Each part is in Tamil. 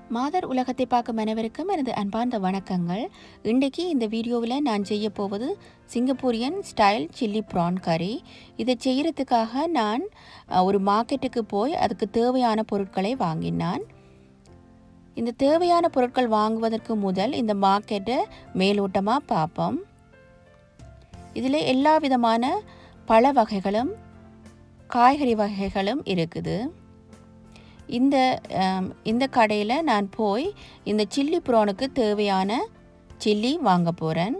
மாதர் உலகத்தை பார்க்கும் அனைவருக்கும் எனது அன்பார்ந்த வணக்கங்கள் இன்றைக்கு இந்த வீடியோவில் நான் செய்ய போவது சிங்கப்பூரியன் ஸ்டைல் சில்லி ப்ரான் கறி இதை செய்கிறதுக்காக நான் அஹ், ஒரு மார்க்கெட்டுக்கு போய் அதுக்கு தேவையான பொருட்களை வாங்கினான் இந்த தேவையான பொருட்கள் வாங்குவதற்கு முதல் இந்த மார்க்கெட்டை மேலோட்டமாக பார்ப்போம் இதில் எல்லா விதமான பழ வகைகளும் காய்கறி வகைகளும் இருக்குது இந்த ஆம், இந்த கடையில் நான் போய் இந்த சில்லி ப்ரானுக்கு தேவையான சில்லி வாங்க போகிறேன்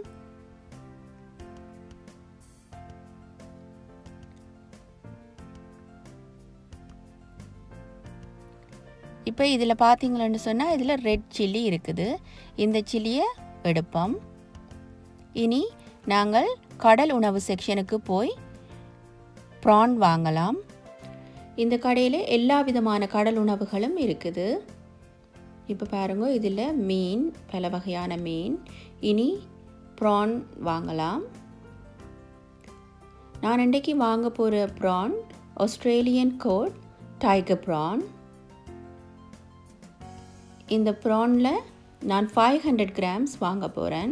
இப்போ இதில் பார்த்தீங்களன்னு சொன்னால் இதில் ரெட் சில்லி இருக்குது இந்த சில்லியை எடுப்போம் இனி நாங்கள் கடல் உணவு செக்ஷனுக்கு போய் ப்ரான் வாங்கலாம் இந்த கடையில் எல்லா விதமான கடல் உணவுகளும் இருக்குது இப்போ பாருங்க இதில் மீன் பல வகையான மீன் இனி ப்ரான் வாங்கலாம் நான் இன்றைக்கு வாங்க போகிற prawn Australian coat tiger prawn இந்த ப்ரானில் நான் ஃபைவ் ஹண்ட்ரட் கிராம்ஸ் வாங்க போகிறேன்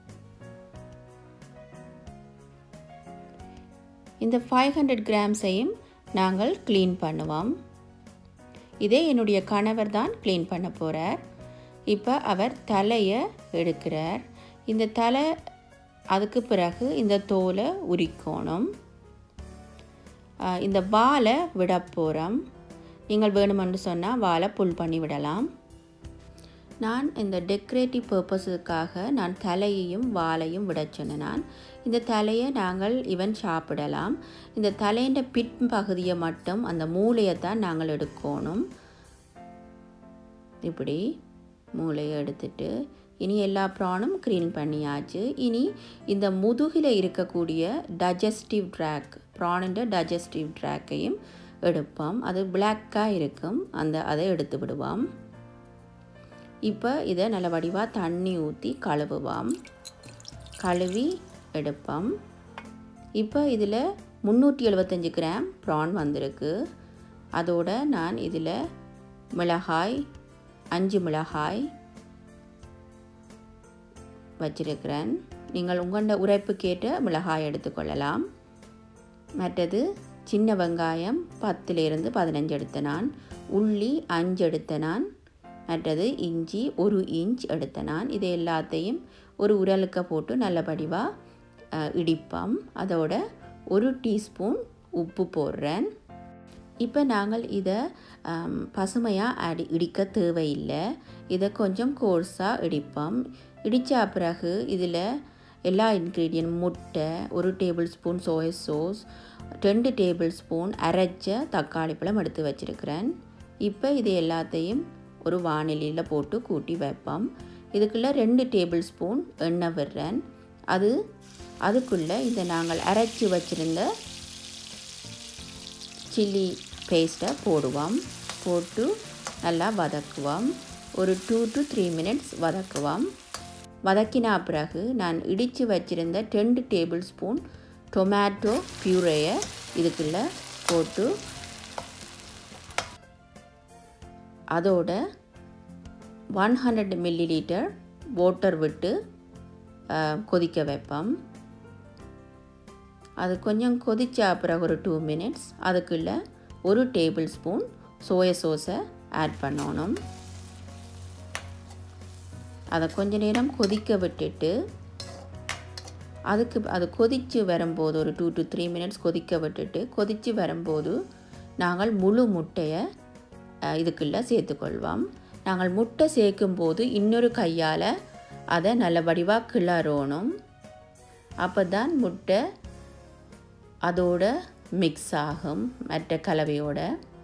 இந்த ஃபைவ் ஹண்ட்ரட் கிராம்ஸையும் நாங்கள் க்ளீன் பண்ணுவோம் இதே என்னுடைய கணவர் தான் க்ளீன் பண்ண போகிறார் இப்போ அவர் தலையை எடுக்கிறார் இந்த தலை அதுக்கு பிறகு இந்த தோலை உரிக்கணும் ஆஹ் இந்த வாலை விட போகிறோம் நீங்கள் வேணுமென்று சொன்னால் வாலை புல் பண்ணி விடலாம் நான் இந்த டெக்கரேட்டிவ் பர்பஸுக்காக நான் தலையையும் வாலையும் விட சொன்னேன் நான் இந்த தலையை நாங்கள் இவன் சாப்பிடலாம் இந்த தலையின் பின் பகுதியை மட்டும் அந்த மூளையை தான் நாங்கள் எடுக்கணும் இப்படி மூளையை எடுத்துட்டு இனி எல்லா ப்ரானும் க்ளீன் பண்ணியாச்சு இனி இந்த முதுகில் இருக்கக்கூடிய டஜஸ்டிவ் ட்ராக் ப்ரானுன்ற டஜஸ்டிவ் ட்ராக்கையும் எடுப்போம் அது பிளாக்காக இருக்கும் அந்த அதை எடுத்து விடுவோம் இப்போ இதை நல்ல வடிவாக தண்ணி ஊற்றி கழுவுவோம் கழுவி எடுப்போம் இப்போ இதில் முந்நூற்றி எழுபத்தஞ்சி கிராம் ப்ரான் வந்திருக்கு அதோட நான் இதில் மிளகாய் அஞ்சு மிளகாய் வச்சிருக்கிறேன் நீங்கள் உங்களோட உரைப்புக்கேற்ற மிளகாய் எடுத்துக்கொள்ளலாம் மற்றது சின்ன வெங்காயம் பத்துலேருந்து பதினஞ்சு எடுத்த நான் உள்ளி அஞ்சு எடுத்த நான் மற்றது இஞ்சி ஒரு இன்ச் எடுத்த நான் இது எல்லாத்தையும் ஒரு உரலுக்க போட்டு நல்லபடிவாக இடிப்போம் அதோட ஒரு டீஸ்பூன் உப்பு போடுறேன் இப்போ நாங்கள் இதை பசுமையாக அடி இடிக்க தேவையில்லை இதை கொஞ்சம் கோர்ஸாக இடிப்போம் இடித்த பிறகு இதில் எல்லா இன்க்ரீடியன்ட் முட்டை ஒரு டேபிள் ஸ்பூன் சோயா சோஸ் ரெண்டு டேபிள் ஸ்பூன் அரைச்ச தக்காளி பழம் எடுத்து வச்சுருக்கிறேன் இப்போ இது எல்லாத்தையும் ஒரு வானிலையில் போட்டு கூட்டி வைப்போம் இதுக்குள்ளே ரெண்டு டேபிள் ஸ்பூன் எண்ணெய் விடுறேன் அது அதுக்குள்ளே இந்த நாங்கள் அரைச்சி வச்சுருந்த சில்லி பேஸ்ட்டை போடுவோம் போட்டு நல்லா வதக்குவோம் ஒரு டூ டு த்ரீ மினிட்ஸ் வதக்குவோம் வதக்கினா பிறகு நான் இடித்து வச்சுருந்த ரெண்டு டேபிள் ஸ்பூன் டொமேட்டோ பியூரையை இதுக்குள்ளே போட்டு அதோட one hundred millilitre water விட்டு அஹ், கொதிக்க வைப்போம் அது கொஞ்சம் கொதிச்ச பிறகு ஒரு டூ மினிட்ஸ் அதுக்குள்ளே ஒரு டேபிள் ஸ்பூன் சோயா சோஸை ஆட் பண்ணணும் அதை கொஞ்ச நேரம் கொதிக்க விட்டுட்டு அதுக்கு அது கொதித்து வரும்போது ஒரு டூ டு த்ரீ மினிட்ஸ் கொதிக்க விட்டுட்டு கொதித்து வரும்போது நாங்கள் முழு முட்டையை அஹ், இதுக்குள்ளே சேர்த்துக்கொள்வோம் நாங்கள் முட்டை சேர்க்கும்போது இன்னொரு கையால் அதை நல்ல வடிவாக கிளறணும் அப்போ தான் முட்டை அதோட மிக்ஸ் ஆகும் மற்ற கலவையோட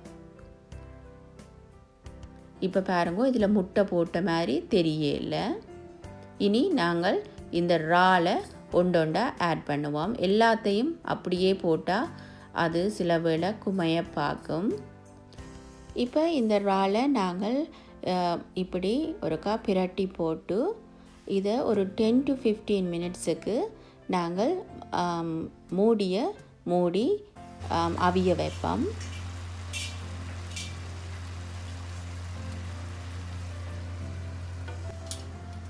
இப்போ பாருங்க இதில் முட்டை போட்ட மாதிரி தெரியல இனி நாங்கள் இந்த ராலை ஒண்டொண்டா ஆட் பண்ணுவோம் எல்லாத்தையும் அப்படியே போட்டால் அது சில வேளை குமைய பார்க்கும் இப்போ இந்த ராலை நாங்கள் அஹ், இப்படி ஒருக்கா பிரட்டி போட்டு இதை ஒரு டென் டு ஃபிஃப்டீன் மினிட்ஸுக்கு நாங்கள் ஆம், மூடிய மூடி ஆம், அவிய வைப்போம்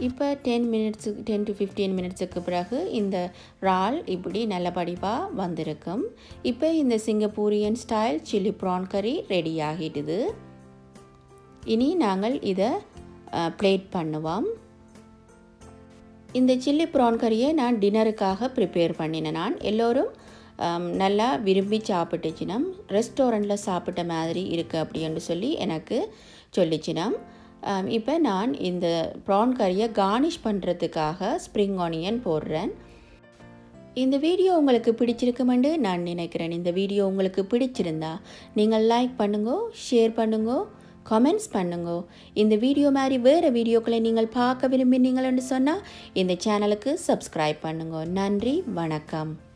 இப்போ டென் மினிட்ஸுக்கு டென் டு ஃபிஃப்டீன் மினிட்ஸுக்கு பிறகு இந்த இறால் இப்படி நல்லபடிவாக வந்திருக்கும் இப்போ இந்த சிங்கப்பூரியன் ஸ்டைல் சில்லி ப்ரான் கறி ரெடி ஆகிடுது இனி நாங்கள் இதை பிளேட் பண்ணுவோம் இந்த சில்லி ப்ரான் கறியை நான் டின்னருக்காக ப்ரிப்பேர் பண்ணினேன் நான் எல்லோரும் நல்லா விரும்பி சாப்பிட்டுச்சினம் ரெஸ்டாரண்ட்டில் சாப்பிட்ட மாதிரி இருக்குது அப்படின்னு சொல்லி எனக்கு சொல்லிச்சினம் இப்போ நான் இந்த ப்ரான் கறியை கார்னிஷ் பண்ணுறதுக்காக ஸ்ப்ரிங் ஆனியன் போடுறேன் இந்த வீடியோ உங்களுக்கு பிடிச்சிருக்குமெண்டு நான் நினைக்கிறேன் இந்த வீடியோ உங்களுக்கு பிடிச்சிருந்தா நீங்கள் லைக் பண்ணுங்க ஷேர் பண்ணுங்க கமெண்ட்ஸ் பண்ணுங்க இந்த வீடியோ மாதிரி வேறு வீடியோக்களை நீங்கள் பார்க்க விரும்பினீங்கள்னு சொன்னால் இந்த சேனலுக்கு சப்ஸ்கிரைப் பண்ணுங்க நன்றி வணக்கம்